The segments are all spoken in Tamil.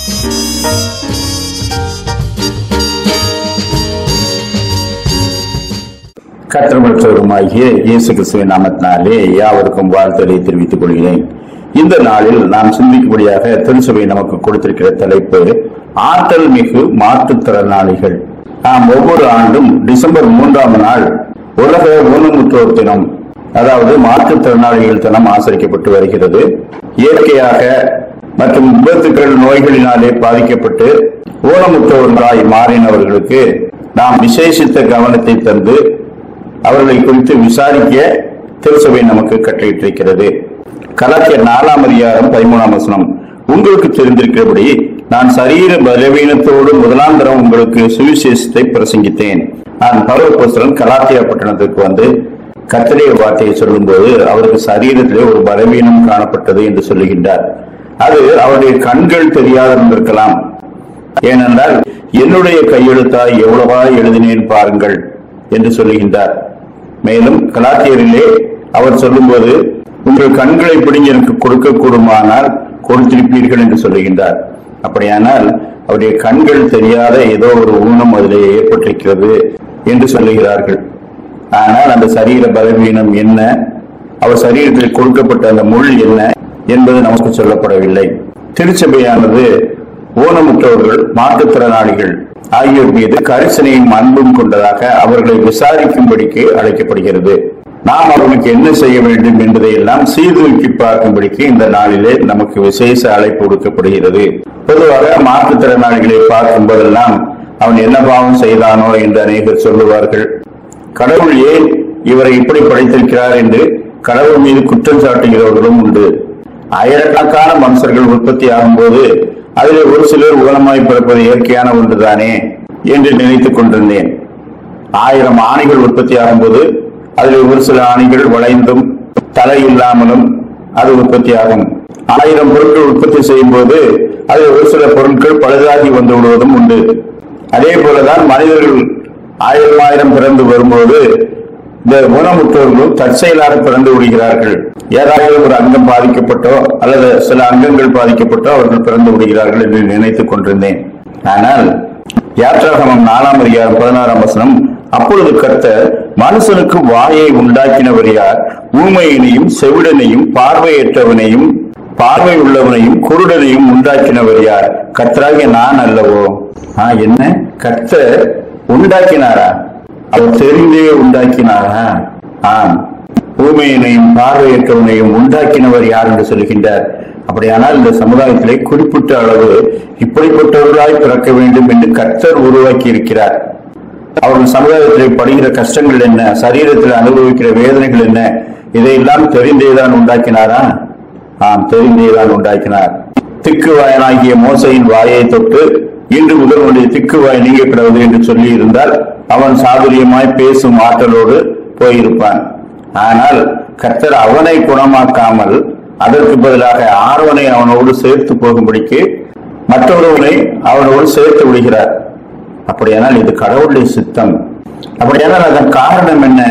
கற்றமற்றவருமாகிய இயேசு கிறிஸ்துவின் நாமத்தினாலே யாவருக்கும் வாழ்த்தலை தெரிவித்துக் கொள்கிறேன் இந்த நாளில் நாம் சிந்திக்கும்படியாக திருச்சபை நமக்கு கொடுத்திருக்கிற தலைப்பு ஆற்றல் மிகு மாற்றுத்திறனாளிகள் நாம் ஒவ்வொரு ஆண்டும் டிசம்பர் மூன்றாம் நாள் உலக ஊனமுற்றோர் தினம் அதாவது மாற்றுத்திறனாளிகள் தினம் ஆசரிக்கப்பட்டு வருகிறது இயற்கையாக மற்றும் விபத்துக்கள் நோய்களினாலே பாதிக்கப்பட்டு ஊனமுற்றவர்களாய் மாறினவர்களுக்கு நாம் விசேஷித்த கவனத்தை தந்து அவர்களை குறித்து விசாரிக்க திருச்சபை நமக்கு கட்டளையிட்டிருக்கிறது கலாத்தியர் நாலாம் அதிகாரம் பதிமூணாம் வசனம் உங்களுக்கு தெரிந்திருக்கிறபடி நான் சரீர பலவீனத்தோடு முதலாம் தரம் உங்களுக்கு சுவிசேஷத்தை பிரசங்கித்தேன் நான் பரவபோஸ்தலன் கலாத்தியா பட்டணத்திற்கு வந்து கத்தடைய வார்த்தையை சொல்லும்போது அவருக்கு சரீரத்திலே ஒரு பலவீனம் காணப்பட்டது என்று சொல்லுகின்றார் அது அவருடைய கண்கள் தெரியாதிருந்திருக்கலாம் ஏனென்றால் என்னுடைய கையெழுத்தாய் எவ்வளவா எழுதினேன் பாருங்கள் என்று சொல்லுகின்றார் மேலும் கலாத்தியரிலே அவர் சொல்லும்போது உங்கள் கண்களை பிடிங்க எனக்கு கொடுக்க கூடுமானால் கொடுத்திருப்பீர்கள் என்று சொல்லுகின்றார் அப்படியானால் அவருடைய கண்கள் தெரியாத ஏதோ ஒரு ஊனம் அதிலே ஏற்பட்டிருக்கிறது என்று சொல்லுகிறார்கள் ஆனால் அந்த சரீர பலவீனம் என்ன அவர் சரீரத்தில் கொடுக்கப்பட்ட அந்த முள் என்ன என்பது நமக்கு சொல்லப்படவில்லை திருச்சபையானது ஊனமுற்றவர்கள் மாற்றுத்திறனாளிகள் ஆகியோர் மீது கரிசனையும் அன்பும் கொண்டதாக அவர்களை விசாரிக்கும்படிக்கு அழைக்கப்படுகிறது நாம் அவர்களுக்கு என்ன செய்ய வேண்டும் என்பதை எல்லாம் சீர்தூக்கி பார்க்கும்படிக்கு இந்த நாளிலே நமக்கு விசேஷ அழைப்பு கொடுக்கப்படுகிறது பொதுவாக மாற்றுத்திறனாளிகளை பார்க்கும் போதெல்லாம் அவன் என்ன பாவம் செய்தானோ என்று அநேகர் சொல்லுவார்கள் கடவுள் ஏன் இவரை இப்படி படைத்திருக்கிறார் என்று கடவுள் மீது குற்றம் சாட்டுகிறவர்களும் உண்டு ஆயிரக்கணக்கான மனுஷர்கள் உற்பத்தி ஆகும்போது அதிலே ஒரு சிலர் ஊனமாய் பிறப்பது இயற்கையான ஒன்றுதானே என்று நினைத்துக் கொண்டிருந்தேன் ஆயிரம் ஆணைகள் உற்பத்தி ஆகும்போது அதில் ஒரு சில ஆணைகள் வளைந்தும் தலை இல்லாமலும் அது உற்பத்தி ஆகும் ஆயிரம் பொருட்கள் உற்பத்தி செய்யும் போது அதில் ஒரு சில பொருட்கள் பழுதாகி வந்து விடுவதும் உண்டு அதே போலதான் மனிதர்கள் ஆயிரம் ஆயிரம் பிறந்து வரும்போது இந்த ஊனமுற்றோர்களும் தற்செயலாக பிறந்து விடுகிறார்கள் ஏதாவது ஒரு அங்கம் பாதிக்கப்பட்டோ அல்லது சில அங்கங்கள் பாதிக்கப்பட்டோ அவர்கள் பிறந்து விடுகிறார்கள் என்று நினைத்துக் கொண்டிருந்தேன் ஆனால் யாத்ராகமம் நாலாம் அதிகாரம் பதினாறாம் வசனம் அப்பொழுது கர்த்தர் மனுஷனுக்கு வாயை உண்டாக்கினவர் யார் ஊமையினையும் செவிடனையும் பார்வையற்றவனையும் பார்வை உள்ளவனையும் குருடனையும் உண்டாக்கினவர் யார் கர்த்தராகிய நான் அல்லவோ ஆ என்ன கர்த்தர் உண்டாக்கினாரா அவர் தெரிந்தே உண்டாக்கினாரா ஆம் ஊமையினையும் பார்வையற்றவனையும் உண்டாக்கினவர் யார் என்று சொல்கின்றார் அப்படியானால் இந்த சமுதாயத்திலே குறிப்பிட்ட அளவு இப்படிப்பட்டவர்களாய் பிறக்க வேண்டும் என்று கர்த்தர் உருவாக்கி இருக்கிறார் அவர்கள் சமுதாயத்திலே படுகிற கஷ்டங்கள் என்ன சரீரத்தில் அனுபவிக்கிற வேதனைகள் என்ன இதையெல்லாம் தெரிந்தேதான் உண்டாக்கினாரா ஆம் தெரிந்தேதான் உண்டாக்கினார் திக்கு வாயனாகிய மோசையின் வாயை தொட்டு இன்று முதல் உன்னுடைய திக்கு வாய் நீங்க கிடவது என்று சொல்லி இருந்தால் அவன் சாதுரியமாய் பேசும் ஆற்றலோடு போயிருப்பான் ஆனால் கர்த்தர் அவனை குணமாக்காமல் அதற்கு பதிலாக ஆர்வனை அவனோடு சேர்த்து போகும்படிக்கு மற்றொருவனை அவனோடு சேர்த்து விடுகிறார் அப்படியானால் இது கடவுளுடைய சித்தம் அப்படியானால் அதன் காரணம் என்ன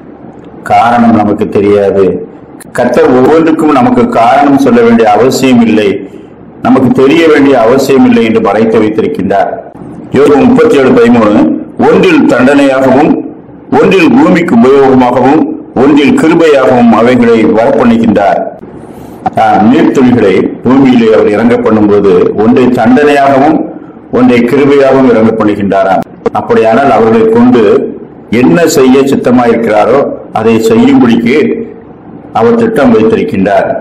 காரணம் நமக்கு தெரியாது கர்த்தர் ஒவ்வொன்றுக்கும் நமக்கு காரணம் சொல்ல வேண்டிய அவசியம் இல்லை நமக்கு தெரிய வேண்டிய அவசியம் இல்லை என்று மறைத்து வைத்திருக்கின்றார் யோகு முப்பத்தி ஏழு பதிமூணு ஒன்றில் தண்டனையாகவும் ஒன்றில் பூமிக்கு உபயோகமாகவும் ஒன்றில் கிருபையாகவும் அவைகளை வரப்பண்ணுகின்றார் ஆஹ், நீர்த்துளிகளை பூமியிலே அவர் இறங்க பண்ணும்போது ஒன்றை தண்டனையாகவும் ஒன்றை கிருபையாகவும் இறங்க பண்ணுகின்றாராம் அப்படியானால் அவர்களை கொண்டு என்ன செய்ய சித்தமாயிருக்கிறாரோ அதை செய்யும்படிக்கு அவர் திட்டம் வைத்திருக்கின்றார்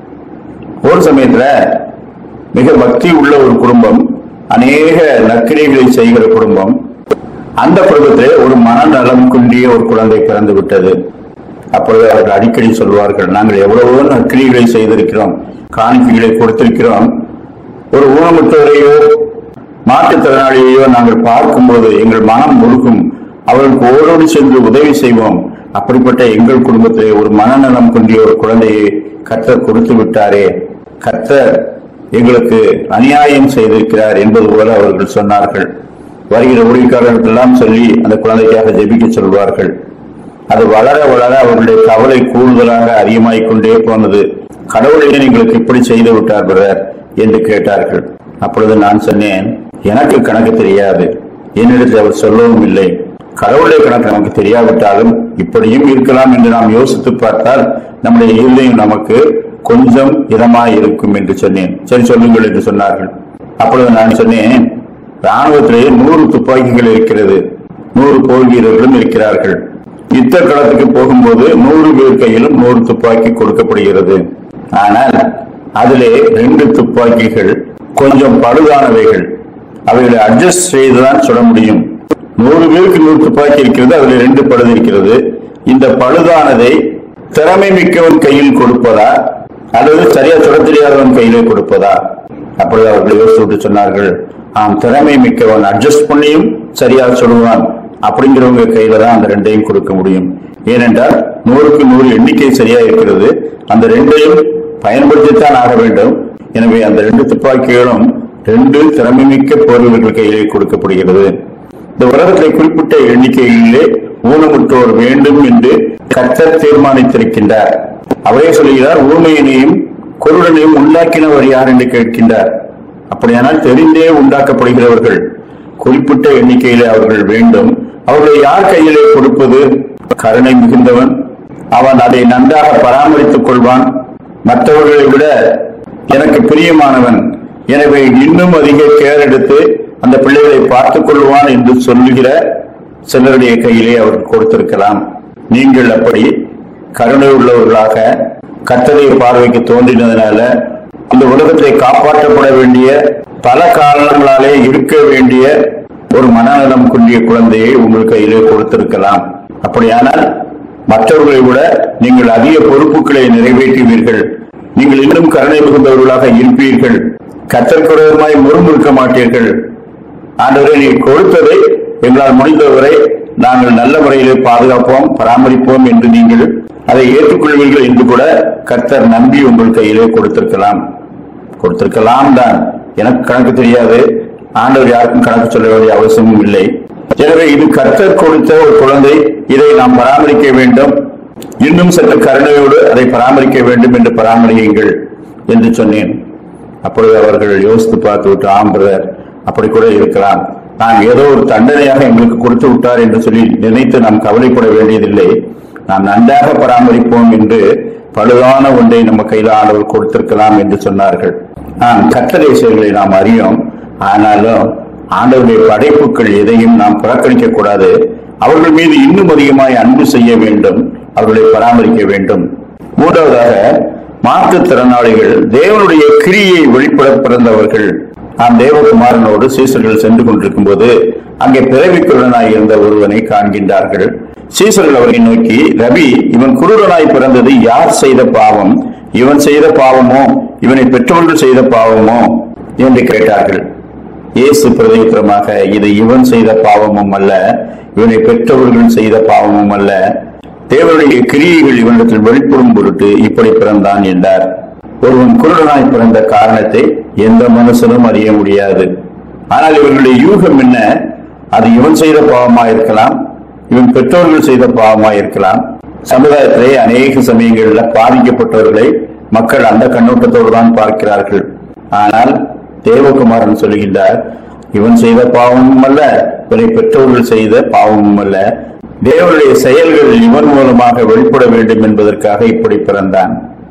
ஒரு சமயத்துல மிக பக்தி உள்ள ஒரு குடும்பம் அநேக நற்கிரைகளை செய்கிற குடும்பம் அந்த குடும்பத்திலே ஒரு மனநலம் குன்றிய ஒரு குழந்தை பிறந்து விட்டது அப்பொழுது அவர்கள் அடிக்கடி சொல்வார்கள் நாங்கள் எவ்வளவோ நற்கிரிகளை செய்திருக்கிறோம் காணிக்கைகளை கொடுத்திருக்கிறோம் ஒரு ஊனமுற்றவரையோ மாற்றுத்திறனாளியையோ நாங்கள் பார்க்கும்போது எங்கள் மனம் முழுக்கும் அவர்களுக்கு ஓடோடி சென்று உதவி செய்வோம் அப்படிப்பட்ட எங்கள் குடும்பத்திலே ஒரு மனநலம் கொண்டிய ஒரு குழந்தையை கர்த்தர் கொடுத்து விட்டாரே கர்த்தர் எங்களுக்கு அநியாயம் செய்திருக்கிறார் என்பது போல அவர்கள் சொன்னார்கள் வருகிற ஊழியக்காரர்களுக்கெல்லாம் சொல்லி அந்த குழந்தைக்காக ஜெபிக்க சொல்வார்கள் அது வளர வளர அவர்களுடைய கவலை கூடுதலாக அதிகமாகிக் கொண்டே போனது கடவுளை எங்களுக்கு இப்படி செய்து விட்டார் பிரதர் என்று கேட்டார்கள் அப்பொழுது நான் சொன்னேன் எனக்கு கணக்கு தெரியாது என்னிடத்தில் அவர் சொல்லவும் இல்லை கடவுளுடைய கணக்கு நமக்கு தெரியாவிட்டாலும் இப்படியும் இருக்கலாம் என்று நாம் யோசித்து பார்த்தால் நம்முடைய இருதயம் நமக்கு கொஞ்சம் இதமாய் இருக்கும் என்று சொன்னேன் சரி சொல்லுங்கள் என்று சொன்னார்கள் அப்பொழுது நான் சொன்னேன் ராணுவத்திலே நூறு துப்பாக்கிகள் இருக்கிறது நூறு போர் வீரர்களும் இருக்கிறார்கள் யுத்த களத்துக்கு போகும்போது நூறு பேர் கையிலும் நூறு துப்பாக்கி கொடுக்கப்படுகிறது ஆனால் அதிலே ரெண்டு துப்பாக்கிகள் கொஞ்சம் பழுதானவைகள் அவைகளை அட்ஜஸ்ட் செய்துதான் சொல்ல முடியும் நூறு பேருக்கு நூறு துப்பாக்கி இருக்கிறது அதில் ரெண்டு பழுது இருக்கிறது இந்த பழுதானதை திறமை மிக்கவன் கையில் கொடுப்பதா அல்லது சரியா சுட தெரியாதவன் கையிலே கொடுப்பதா அப்பொழுது அவர்கள் யோசித்து விட்டு சொன்னார்கள் ஆம் திறமை மிக்கவன் அட்ஜஸ்ட் பண்ணியும் சரியா சொல்லுவான் அப்படிங்கிறவங்க கையில தான் அந்த ரெண்டையும் கொடுக்க முடியும் ஏனென்றால் நூறுக்கு நூறு எண்ணிக்கை சரியா இருக்கிறது அந்த ரெண்டையும் பயன்படுத்தித்தான் ஆக வேண்டும் எனவே அந்த ரெண்டு துப்பாக்கிகளும் ரெண்டு திறமைமிக்க போர் வீரர்கள் கையிலே கொடுக்கப்படுகிறது இந்த உலகத்திலே குறிப்பிட்ட எண்ணிக்கையிலே ஊனமுற்றோர் வேண்டும் என்று கர்த்தர் தீர்மானித்திருக்கின்றார் அவரே சொல்கிறார் ஊமையனையும் குருடனையும் உண்டாக்கினவர் யார் என்று கேட்கின்றார் அப்படியானால் தெரிந்தே உண்டாக்கப்படுகிறவர்கள் குறிப்பிட்ட எண்ணிக்கையிலே அவர்கள் வேண்டும் அவர்களை யார் கையிலே கொடுப்பது கருணை மிகுந்தவன் அவன் அதை நன்றாக பராமரித்துக் கொள்வான் மற்றவர்களை விட எனக்கு பிரியமானவன் எனவே இன்னும் அதிக கேர் எடுத்து அந்த பிள்ளைகளை பார்த்துக் கொள்வான் என்று சொல்லுகிற சிலருடைய கையிலே அவர் கொடுத்திருக்கலாம் நீங்கள் அப்படி கருணை உள்ளவர்களாக கத்தரை பார்வைக்கு தோன்றினதுனால இந்த உலகத்தை காப்பாற்றப்பட வேண்டிய பல காரணங்களாலே இருக்க வேண்டிய ஒரு மனநலம் குன்றிய குழந்தையை உங்கள் கையிலே கொடுத்திருக்கலாம் அப்படியானால் மற்றவர்களை விட நீங்கள் அதிக பொறுப்புகளை நிறைவேற்றுவீர்கள் நீங்கள் இன்னும் கருணை மிகுந்தவர்களாக இருப்பீர்கள் கத்தற்குறவுமாய் முறுமுறுக்க மாட்டீர்கள் ஆண்டவரே நீ கொடுத்ததை எங்களால் முடிந்தவரை நாங்கள் நல்ல முறையிலே பாதுகாப்போம் பராமரிப்போம் என்று நீங்கள் அதை ஏற்றுக்கொள்வீர்கள் என்று கூட கர்த்தர் நம்பி உங்கள் கையிலே கொடுத்திருக்கலாம் கொடுத்திருக்கலாம் தான் எனக்கு கணக்கு தெரியாது ஆண்டவர் யாருக்கும் கணக்கு சொல்ல வேண்டிய அவசியமும் இல்லை எனவே இது கர்த்தர் கொடுத்த ஒரு குழந்தை இதை நாம் பராமரிக்க வேண்டும் இன்னும் சற்று கருணையோடு அதை பராமரிக்க வேண்டும் என்று பராமரியுங்கள் என்று சொன்னேன் அப்பொழுது அவர்கள் யோசித்து பார்த்து விட்டு ஆம் பிரதர் அப்படி கூட இருக்கலாம் நாம் ஏதோ ஒரு தண்டனையாக எங்களுக்கு கொடுத்து விட்டார் என்று சொல்லி நினைத்து நாம் கவலைப்பட வேண்டியதில்லை நாம் நன்றாக பராமரிப்போம் என்று பழுதான ஒன்றை நம்ம கையில் ஆண்டவர் கொடுத்திருக்கலாம் என்று சொன்னார்கள் நாம் கட்டளை செயல்களை நாம் அறியோம் ஆனாலும் ஆண்டவருடைய படைப்புகள் எதையும் நாம் புறக்கணிக்க கூடாது அவர்கள் மீது இன்னும் அதிகமாய் அன்பு செய்ய வேண்டும் அவர்களை பராமரிக்க வேண்டும் மூன்றாவதாக மாற்றுத்திறனாளிகள் தேவனுடைய கிரியை வெளிப்பட பிறந்தவர்கள் நாம் தேவகுமாரனோடு சீசர்கள் சென்று கொண்டிருக்கும் போது அங்கே பிறவிக்குள்ளனாய் இருந்த ஒருவனை காண்கின்றார்கள் சீசர்கள் அவரை நோக்கி ரவி இவன் குருடனாய் பிறந்தது யார் செய்த பாவம் இவன் செய்த பாவமோ இவனை பெற்றோர்கள் செய்த பாவமோ என்று கேட்டார்கள் இயேசு பிரதித்திரமாக இது இவன் செய்த பாவமும் அல்ல இவனை பெற்றவர்கள் செய்த பாவமும் அல்ல தேவனுடைய கிரியைகள் இவனிடத்தில் வெளிப்படும் பொருட்டு இப்படி பிறந்தான் என்றார் ஒருவன் குருடனாய் பிறந்த காரணத்தை எந்த மனுஷனும் அறிய முடியாது ஆனால் இவர்களுடைய யூகம் என்ன அது இவன் செய்த பாவமா இருக்கலாம் இவன் பெற்றோர்கள் செய்த பாவமா இருக்கலாம் சமுதாயத்திலே அநேக சமயங்களில் பாதிக்கப்பட்டவர்களை மக்கள் அந்த கண்ணோட்டத்தோடு தான் பார்க்கிறார்கள் ஆனால் தேவகுமாரன் சொல்லுகின்றார் இவன் செய்த பாவமும் அல்ல இவனை பெற்றோர்கள் செய்த பாவமும் அல்ல தேவனுடைய செயல்கள் இவன் மூலமாக வெளிப்பட வேண்டும் என்பதற்காக இப்படி பிறந்தான்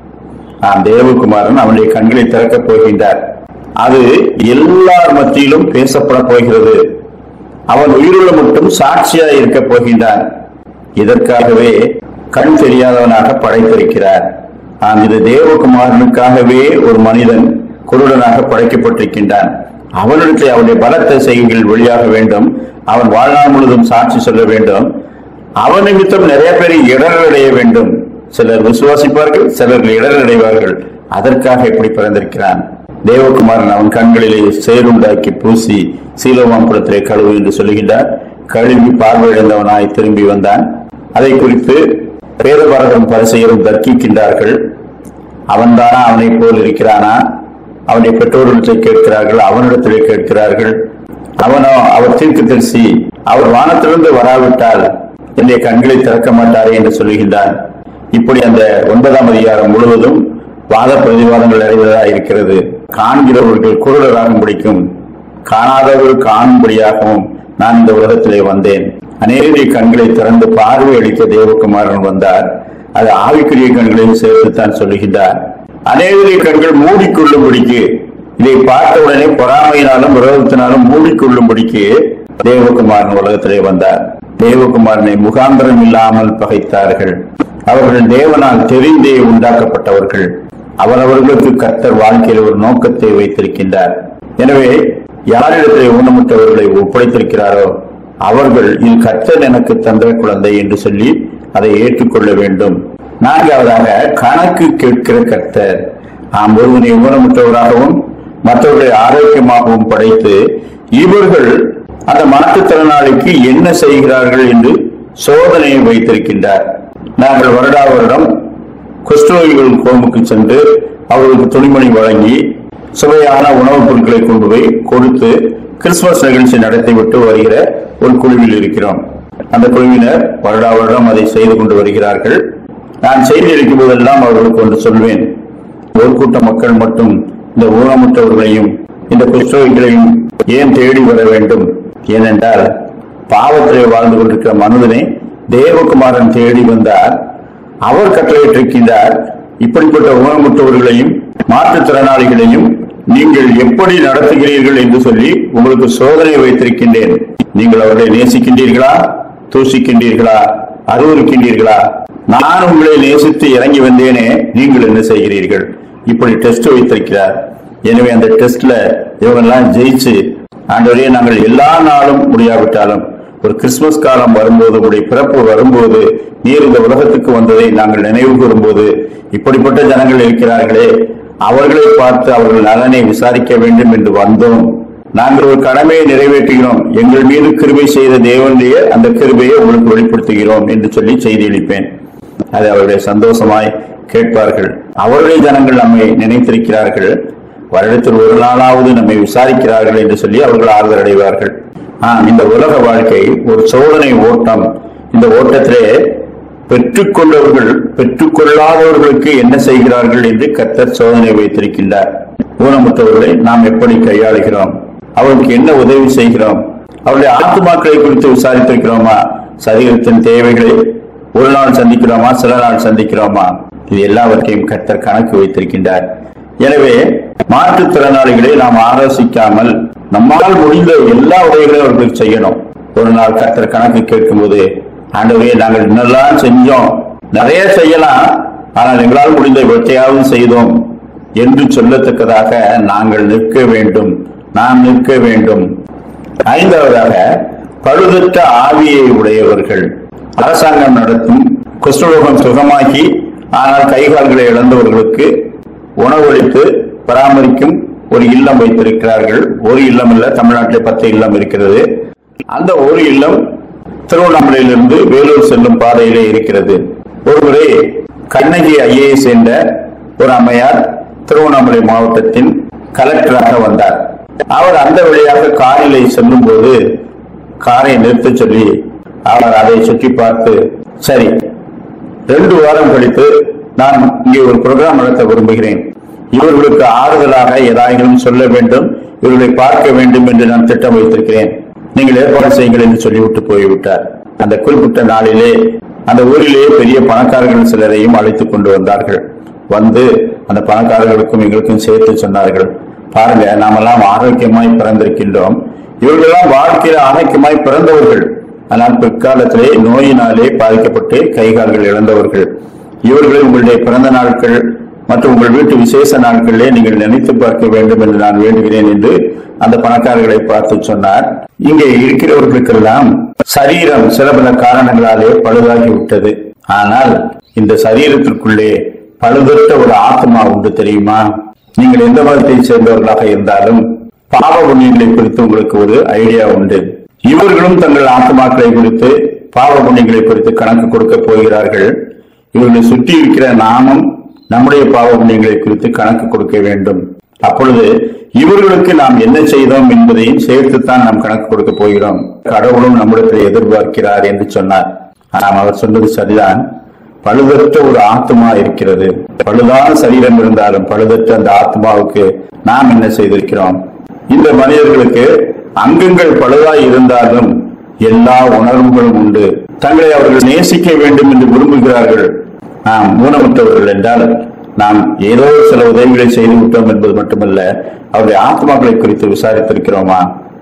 ஆம் தேவகுமாரன் அவனுடைய கண்களை திறக்கப் போகின்றார் அது எல்லார் மத்தியிலும் பேசப்பட போகிறது அவன் உயிருள்ள மட்டும் சாட்சியாய் இருக்க போகின்றான் இதற்காகவே கண் தெரியாதவனாக படைத்திருக்கிறார் ஆம் இது தேவகுமாரனுக்காகவே ஒரு மனிதன் குருடனாக படைக்கப்பட்டிருக்கின்றான் அவனிடத்தில் அவனுடைய பலத்த செய்கைகள் வெளியாக வேண்டும் அவன் வாழ்நாள் முழுவதும் சாட்சி சொல்ல வேண்டும் அவன் நிமித்தம் நிறைய பேர் இடரடைய வேண்டும் சிலர் விசுவாசிப்பார்கள் சிலர் இடரடைவார்கள் அதற்காக இப்படி பிறந்திருக்கிறான் தேவகுமாரன் அவன் கண்களிலே சேருண்டாக்கி பூசி சீலோமாம்புரத்திலே கழுவு என்று சொல்லுகின்றார் கழுவி பார்வையிழந்தவனாய் திரும்பி வந்தான் அதை குறித்து பேரபாரதம் பரிசெயரும் தர்க்கிக்கின்றார்கள் அவன்தானா அவனைப் போல் இருக்கிறானா அவனுடைய பெற்றோர்களிடத்தை கேட்கிறார்கள் அவனிடத்திலே கேட்கிறார்கள் அவனோ அவர் தீர்க்கதரிசி அவர் வானத்திலிருந்து வராவிட்டால் என்னுடைய கண்களை திறக்க மாட்டாரே என்று சொல்லுகின்றான் இப்படி அந்த ஒன்பதாம் அதிகாரம் முழுவதும் வாத பிரதிவாதங்கள் நிறைந்ததாக இருக்கிறது காண்கிறவர்கள் குருடராக முடிக்கும் காணாதவர்கள் காணும்படியாகவும் நான் இந்த உலகத்திலே வந்தேன் அநேகருடைய கண்களை திறந்து பார்வை அளிக்க தேவகுமாரன் வந்தார் அது ஆவிக்குரிய கண்களையும் சேர்த்துத்தான் சொல்லுகின்றார் அநேகருடைய கண்கள் மூடிக்கொள்ளும்படிக்கு இதை பார்த்த உடனே பொறாமையினாலும் விரோதத்தினாலும் மூடிக்கொள்ளும்படிக்கு தேவகுமாரன் உலகத்திலே வந்தார் தேவகுமாரனை முகாந்திரம் இல்லாமல் பகைத்தார்கள் அவர்கள் தேவனால் தெரிந்தே உண்டாக்கப்பட்டவர்கள் அவரவர்களுக்கு கர்த்தர் வாழ்க்கையில் ஒரு நோக்கத்தை வைத்திருக்கின்றார் எனவே யாரிடத்திலே ஊனமுற்றவர்களை ஒப்படைத்திருக்கிறாரோ அவர்கள் இது கர்த்தர் எனக்கு தந்த குழந்தை என்று சொல்லி அதை ஏற்றுக்கொள்ள வேண்டும் நான்காவதாக கணக்கு கேட்கிற கர்த்தர் நாம் ஒருவனை ஊனமுற்றவராகவும் மற்றவர்களை ஆரோக்கியமாகவும் படைத்து இவர்கள் அந்த மாற்றுத்திறனாளிக்கு என்ன செய்கிறார்கள் என்று சோதனையை வைத்திருக்கின்றார் நாங்கள் வருடா வருடம் குஷ்டரோகிகள் கோமுக்கு சென்று அவர்களுக்கு துணிமணி வழங்கி சுவையான உணவுப் பொருட்களை கொண்டு போய் கொடுத்து கிறிஸ்துமஸ் நிகழ்ச்சி நடத்திவிட்டு வருகிற ஒரு குழுவில் இருக்கிறோம் அந்த குழுவினர் வருடா வருடம் அதை செய்து கொண்டு வருகிறார்கள் நான் செய்தி இருக்கும் போதெல்லாம் அவர்களுக்கு ஒன்று சொல்வேன் ஒரு கூட்ட மக்கள் மட்டும் இந்த ஊனமுற்றவர்களையும் இந்த குஷ்டரோகிகளையும் ஏன் தேடி வர வேண்டும் ஏனென்றால் பாவத்திலே வாழ்ந்து கொண்டிருக்கிற மனிதனை தேவகுமாரன் தேடி வந்தார் அவர் கட்டளையிட்டிருக்கின்றார் இப்படிப்பட்ட ஊனமுற்றவர்களையும் மாற்றுத்திறனாளிகளையும் நீங்கள் எப்படி நடத்துகிறீர்கள் என்று சொல்லி உங்களுக்கு சோதனை வைத்திருக்கின்றேன் நீங்கள் அவர்களை நேசிக்கின்றீர்களா தூசிக்கின்றீர்களா அறிவுறுக்கின்றீர்களா நான் உங்களை நேசித்து இறங்கி வந்தேனே நீங்கள் என்ன செய்கிறீர்கள் இப்படி டெஸ்ட் வைத்திருக்கிறார் எனவே அந்த டெஸ்ட்ல இவங்கெல்லாம் ஜெயிச்சு ஆண்டவரே நாங்கள் எல்லா நாளும் முடியாவிட்டாலும் ஒரு கிறிஸ்துமஸ் காலம் வரும்போது உடைய பிறப்பு வரும்போது நீர் இந்த உலகத்துக்கு வந்ததை நாங்கள் நினைவு கூறும்போது இப்படிப்பட்ட ஜனங்கள் இருக்கிறார்களே அவர்களை பார்த்து அவர்கள் நலனை விசாரிக்க வேண்டும் என்று வந்தோம் நாங்கள் ஒரு கடமையை நிறைவேற்றுகிறோம் எங்கள் மீது கிருபை செய்த தேவனுடைய அந்த கிருபையை உங்களுக்கு வெளிப்படுத்துகிறோம் என்று சொல்லி செய்தி அளிப்பேன் அதை அவருடைய சந்தோஷமாய் கேட்பார்கள் அவருடைய ஜனங்கள் நம்மை நினைத்திருக்கிறார்கள் வருடத்தில் ஒரு நாளாவது நம்மை விசாரிக்கிறார்கள் என்று சொல்லி அவர்கள் ஆறுதல் அடைவார்கள் ஆம் இந்த உலக வாழ்க்கை ஒரு சோதனை ஓட்டம் இந்த ஓட்டத்திலே பெற்றுக்கொண்டவர்கள் பெற்றுக்கொள்ளாதவர்களுக்கு என்ன செய்கிறார்கள் என்று கர்த்தர் சோதனை வைத்திருக்கின்றார் ஊனமுற்றவர்களை நாம் எப்படி கையாளுகிறோம் அவர்களுக்கு என்ன உதவி செய்கிறோம் அவருடைய ஆத்துமாக்களை குறித்து விசாரித்திருக்கிறோமா சரீரத்தின் தேவைகளை ஒரு நாள் சந்திக்கிறோமா சில நாள் சந்திக்கிறோமா இது எல்லாவற்றையும் கர்த்தர் கணக்கு வைத்திருக்கின்றார் எனவே மாற்றுத்திறனாளிகளை நாம் ஆலோசிக்காமல் நம்மால் முடிந்த எல்லா உதவிகளையும் அவர்களுக்கு செய்யணும் ஒரு நாள் கர்த்தர் கணக்கு கேட்கும்போது ஆண்டவரே நாங்கள் இன்னெல்லாம் செஞ்சோம் நிறைய செய்யலாம் ஆனால் எங்களால் முடிந்த இவற்றையாவது செய்தோம் என்று சொல்லத்தக்கதாக நாங்கள் நிற்க வேண்டும் நாம் நிற்க வேண்டும் ஐந்தாவதாக பழுதற்ற ஆவியை உடையவர்கள் அரசாங்கம் நடத்தும் குஷ்டரோகம் சுகமாக்கி ஆனால் கைகால்களை இழந்தவர்களுக்கு உணவளித்து பராமரிக்கும் ஒரு இல்லம் வைத்திருக்கிறார்கள் ஒரு இல்லம் இல்ல தமிழ்நாட்டில் பத்து இல்லம் இருக்கிறது அந்த ஒரு இல்லம் திருவண்ணாமலையிலிருந்து வேலூர் செல்லும் பாதையிலே இருக்கிறது ஒருமுறை கண்ணகி ஐஏஎஸ் என்ற ஒரு அம்மையார் திருவண்ணாமலை மாவட்டத்தின் கலெக்டராக வந்தார் அவர் அந்த வழியாக காரிலே செல்லும் போது காரை நிறுத்த சொல்லி அவர் அதை சுற்றி பார்த்து சரி ரெண்டு வாரம் கழித்து நான் இங்கே ஒரு ப்ரோக்ராம் நடத்த விரும்புகிறேன் இவர்களுக்கு ஆறுதலாக ஏதாயிலும் சொல்ல வேண்டும் இவர்களை பார்க்க வேண்டும் என்று நான் திட்டம் வைத்திருக்கிறேன் நீங்கள் ஏற்பாடு செய்யுங்கள் என்று சொல்லிவிட்டு போய்விட்டார் அந்த குறிப்பிட்ட நாளிலே அந்த ஊரிலே பெரிய பணக்காரர்கள் சிலரையும் அழைத்துக் கொண்டு வந்தார்கள் வந்து அந்த பணக்காரர்களுக்கும் எங்களுக்கும் சேர்த்து சொன்னார்கள் பாருங்க நாமெல்லாம் ஆரோக்கியமாய் பிறந்திருக்கின்றோம் இவர்களெல்லாம் வாழ்க்கையில ஆரோக்கியமாய் பிறந்தவர்கள் ஆனால் பிற்காலத்திலே நோயினாலே பாதிக்கப்பட்டு கை கால்கள் இழந்தவர்கள் இவர்களை உங்களுடைய பிறந்த நாட்கள் மற்றும் உங்கள் வீட்டு விசேஷ நாட்களிலே நீங்கள் நினைத்து பார்க்க வேண்டும் என்று நான் வேண்டுகிறேன் என்று அந்த பணக்காரர்களை பார்த்து சொன்னார் இங்கே இருக்கிறவர்களுக்கெல்லாம் சரீரம் சில பல காரணங்களாலே பழுதாகி விட்டது ஆனால் இந்த சரீரத்திற்குள்ளே பழுதற்ற ஒரு ஆத்மா உண்டு தெரியுமா நீங்கள் எந்த மதத்தை சேர்ந்தவர்களாக இருந்தாலும் பாவ புண்ணியங்களை குறித்து உங்களுக்கு ஒரு ஐடியா உண்டு இவர்களும் தங்கள் ஆத்மாக்களை குறித்து பாவ புண்ணியங்களை குறித்து கணக்கு கொடுக்க போகிறார்கள் இவர்களை சுற்றி இருக்கிற நாமும் நம்முடைய பாவ புண்ணியங்களை குறித்து கணக்கு கொடுக்க வேண்டும் அப்பொழுது இவர்களுக்கு நாம் என்ன செய்தோம் என்பதையும் சேர்த்துத்தான் நாம் கணக்கு கொடுக்க போகிறோம் கடவுளும் நம்மிடத்தில் எதிர்பார்க்கிறார் என்று சொன்னார் ஆனால் அவர் சொன்னது சரிதான் பழுதற்ற ஒரு ஆத்மா இருக்கிறது பழுதான சரீரம் இருந்தாலும் பழுதற்ற அந்த ஆத்மாவுக்கு நாம் என்ன செய்திருக்கிறோம் இந்த மனிதர்களுக்கு அங்கங்கள் பழுதாய் இருந்தாலும் எல்லா உணர்வுகளும் உண்டு தங்களை அவர்கள் நேசிக்க வேண்டும் என்று விரும்புகிறார்கள் நாம் ஊனமுற்றவர்கள் என்றால் நாம் ஏதோ சில உதவிகளை செய்து விட்டோம் என்பது மட்டுமல்ல அவருடைய ஆத்மாக்களை குறித்து விசாரித்திருக்கிறோமா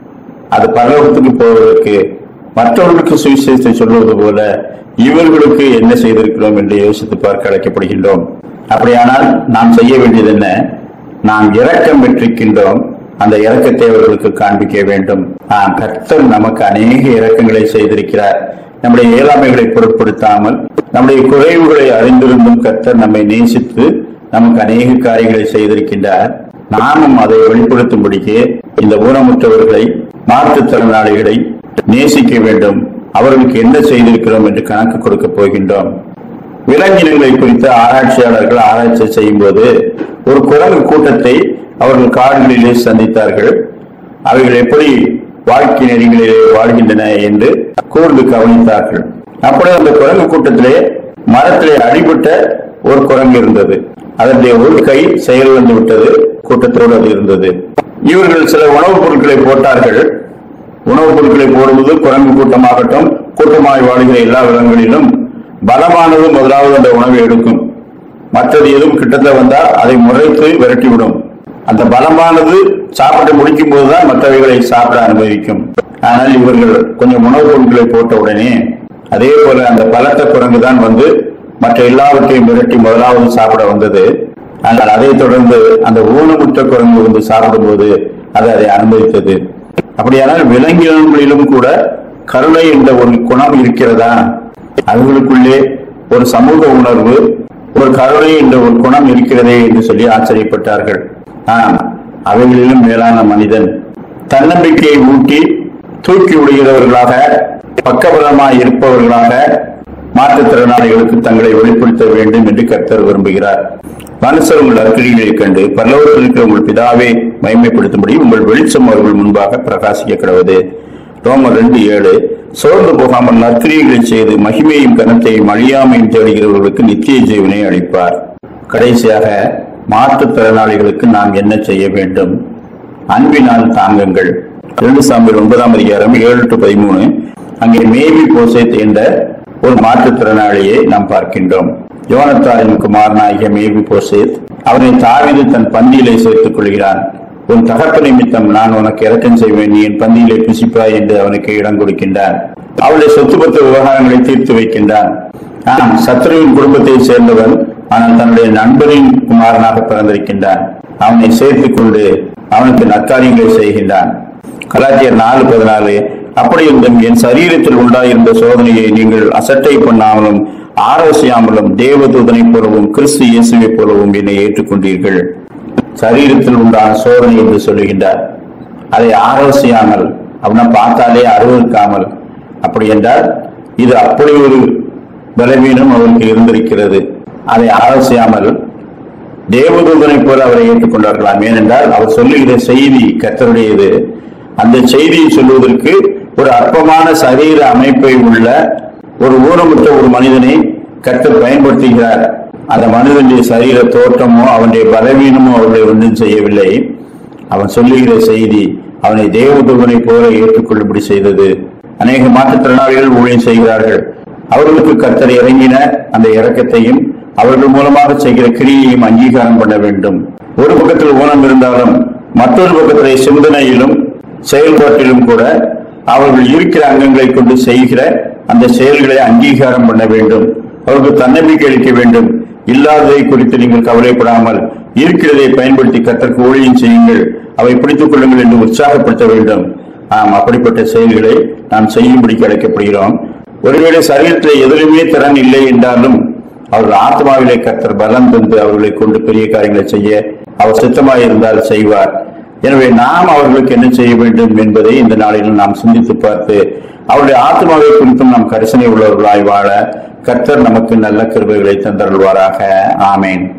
அது பரலோகத்துக்கு போவதற்கு மற்றவர்களுக்கு சுவிசேஷத்தை சொல்வது போல இவர்களுக்கு என்ன செய்திருக்கிறோம் என்று யோசித்து பார்க்க அழைக்கப்படுகின்றோம் அப்படியானால் நாம் செய்ய வேண்டியது என்ன நாம் இரக்கம் பெற்றிருக்கின்றோம் அந்த இரக்கத்தை அவர்களுக்கு காண்பிக்க வேண்டும் ஆம், கர்த்தர் நமக்கு அநேக இரக்கங்களை செய்திருக்கிறார் நம்முடைய இயலாமைகளை பொருட்படுத்தாமல் நம்முடைய குறைவுகளை அறிந்திருந்தும் கர்த்தர் நம்மை நேசித்து நமக்கு அநேக காரியங்களை செய்திருக்கின்றார் நாமும் அதை வெளிப்படுத்தும்படிக்கு இந்த ஊனமுற்றவர்களை மாற்றுத்திறனாளிகளை நேசிக்க வேண்டும் அவர்களுக்கு என்ன செய்திருக்கிறோம் என்று கணக்கு கொடுக்க போகின்றோம் விலங்கினங்களை குறித்து ஆராய்ச்சியாளர்கள் ஆராய்ச்சி செய்யும் போது ஒரு குரங்கு கூட்டத்தை அவர்கள் காடுகளிலே சந்தித்தார்கள் அவைகள் எப்படி வாழ்க்கை நெறிகளிலே வாழ்கின்றன என்று கூர்ந்து கவனித்தார்கள் அப்பொழுது அந்த குரங்கு கூட்டத்திலே மரத்திலே அடிபட்ட ஒரு குரங்கு இருந்தது அதனுடைய ஒரு கை செயல் வந்து விட்டது கூட்டத்தோடு அது இருந்தது இவர்கள் சில உணவுப் பொருட்களை போட்டார்கள் உணவுப் பொருட்களை போடுவது குரங்கு கூட்டமாகட்டும் கூட்டமாய் வாழுகிற எல்லா விலங்குகளிலும் பலமானது முதலாவது அந்த உணவை எடுக்கும் மற்றது எதுவும் கிட்டத்தட்ட வந்தால் அதை முறைத்து விரட்டிவிடும் அந்த பலமானது சாப்பிட்டு முடிக்கும் போதுதான் மற்றவைகளை சாப்பிட அனுமதிக்கும் ஆனால் இவர்கள் கொஞ்சம் உணவுப் பொருட்களை போட்ட உடனே அதே போல அந்த பலத்த குரங்கு தான் வந்து மற்ற எல்லாவற்றையும் விரட்டி முதலாவது சாப்பிட வந்தது ஆனால் அதைத் தொடர்ந்து அந்த ஊனமுற்ற குரங்கு வந்து சாப்பிடும்போது அது அதை அனுமதித்தது அப்படியானால் விலங்கினங்களிலும் கூட கருணை என்ற ஒரு குணம் இருக்கிறதா அவர்களுக்குள்ளே ஒரு சமூக உணர்வு ஒரு கருணை என்ற ஒரு குணம் இருக்கிறதே என்று சொல்லி ஆச்சரியப்பட்டார்கள் ஆம் அவைகளிலும் மேலான மனிதன் தன்னம்பிக்கையை ஊட்டி தூக்கி விடுகிறவர்களாக பக்கபலமாய் இருப்பவர்களாக மாற்றுத்திறனாளிகளுக்கு தங்களை வெளிப்படுத்த வேண்டும் என்று கர்த்தர் விரும்புகிறார் மனுஷர் உங்கள் அக்கிரிகளைக் கண்டு பல்லவத்தில் இருக்கிற உங்கள் பிதாவை மகிமைப்படுத்தும்படி உங்கள் வெளிச்சம் அவர்கள் முன்பாக பிரகாசிக்க கிடவது ரோமர் ரெண்டு ஏழு சோர்ந்து போகாமல் நற்கிரியைகளை செய்து மகிமையும் கனத்தையும் அழியாமையும் தேடுகிறவர்களுக்கு நித்திய ஜீவனை அளிப்பார் கடைசியாக மாற்றுத்திறனாளிகளுக்கு நாம் என்ன செய்ய வேண்டும் அன்பினால் தாங்குங்கள் இரண்டு சாம்பியல் ஒன்பதாம் அதிகாரம் ஏழு டு பதிமூணு அங்கே மேவி போசேத் என்ற ஒரு மாற்றுத்திறனாளியை நாம் பார்க்கின்றோம் யோனத்தாரின் குமாரனாகிய மேவி போசேத் அவனை தாவிது தன் பந்தியிலே சேர்த்துக் கொள்கிறான் உன் தகப்ப நிமித்தம் நான் உனக்கு இறக்கம் செய்வேன் நீ என் பந்தியிலே புசிப்பாய் என்று அவனுக்கு இடம் கொடுக்கின்றான் அவளுடைய சொத்து பத்து விவகாரங்களை தீர்த்து வைக்கின்றான் ஆம் சத்ருவின் குடும்பத்தை சேர்ந்தவன் ஆனால் தன்னுடைய நண்பரின் குமாரனாக பிறந்திருக்கின்றான் அவனை சேர்த்துக் கொண்டு அவனுக்கு நற்காரியங்களை செய்கின்றான் கலாச்சியர் நாலு பதினாலு அப்படி இருந்தும் என் சரீரத்தில் உண்டாயிருந்த சோதனையை நீங்கள் அசட்டை பண்ணாமலும் ஆரோசியாமலும் தேவதூதனைப் போலவும் கிறிஸ்து இயேசுவைப் போலவும் என்னை ஏற்றுக்கொண்டீர்கள் சரீரத்தில் உண்டான சோதனை என்று சொல்லுகின்றார் அதை ஆரோசியாமல் அப்படின்னா பார்த்தாலே அருவருக்காமல் அப்படி என்றால் இது அப்படி ஒரு பலவீனம் அவருக்கு இருந்திருக்கிறது அதை ஆலோசியாமல் தேவதூதனைப் போல அவரை ஏற்றுக்கொண்டார்களாம் ஏனென்றால் அவர் சொல்லுகிற செய்தி கர்த்தருடையது அந்த செய்தியை சொல்வதற்கு ஒரு அற்பமான சரீர அமைப்பை உள்ள ஒரு ஊனமுற்ற ஒரு மனிதனை கர்த்தர் பயன்படுத்துகிறார் அந்த மனிதனுடைய சரீர தோற்றமோ அவனுடைய பலவீனமோ அவர்களை ஒன்றும் செய்யவில்லை அவன் சொல்லுகிற செய்தி அவனை தேவதூதனை போல ஏற்றுக்கொள்ளும்படி செய்தது அநேக மாற்றுத்திறனாளிகள் ஊழியம் செய்கிறார்கள் அவர்களுக்கு கர்த்தர் இறங்கின அந்த இரக்கத்தையும் அவர்கள் மூலமாக செய்கிற கிரியையும் அங்கீகாரம் பண்ண வேண்டும் ஒரு பக்கத்தில் ஊனம் இருந்தாலும் மற்றொரு பக்கத்திலே சிந்தனையிலும் செயல்பாட்டிலும் கூட அவர்கள் இருக்கிற அங்கங்களை கொண்டு செய்கிற அந்த செயல்களை அங்கீகாரம் பண்ண வேண்டும் அவர்களுக்கு தன்னம்பிக்கை அளிக்க வேண்டும் இல்லாததை குறித்து நீங்கள் கவலைப்படாமல் இருக்கிறதை பயன்படுத்தி கத்தற்கு ஊழியம் செய்யுங்கள் அவை பிடித்துக் கொள்ளுங்கள் என்று உற்சாகப்படுத்த வேண்டும் ஆம் அப்படிப்பட்ட செயல்களை நாம் செய்யும்படிக்கு அழைக்கப்படுகிறோம் ஒருவேளை சரீரத்தில் எதிலுமே திறன் இல்லை என்றாலும் அவர்கள் ஆத்மாவிலே கத்தர் பலம் தந்து அவர்களை கொண்டு பெரிய காரியங்களை செய்ய அவர் சித்தமாக இருந்தால் செய்வார் எனவே நாம் அவர்களுக்கு என்ன செய்ய வேண்டும் என்பதை இந்த நாளிலும் நாம் சிந்தித்து பார்த்து அவருடைய ஆத்மாவை குறித்தும் நாம் கரிசனை உள்ளவர்களாய் வாழ கர்த்தர் நமக்கு நல்ல கிருபைகளை தந்தருள்வாராக ஆமேன்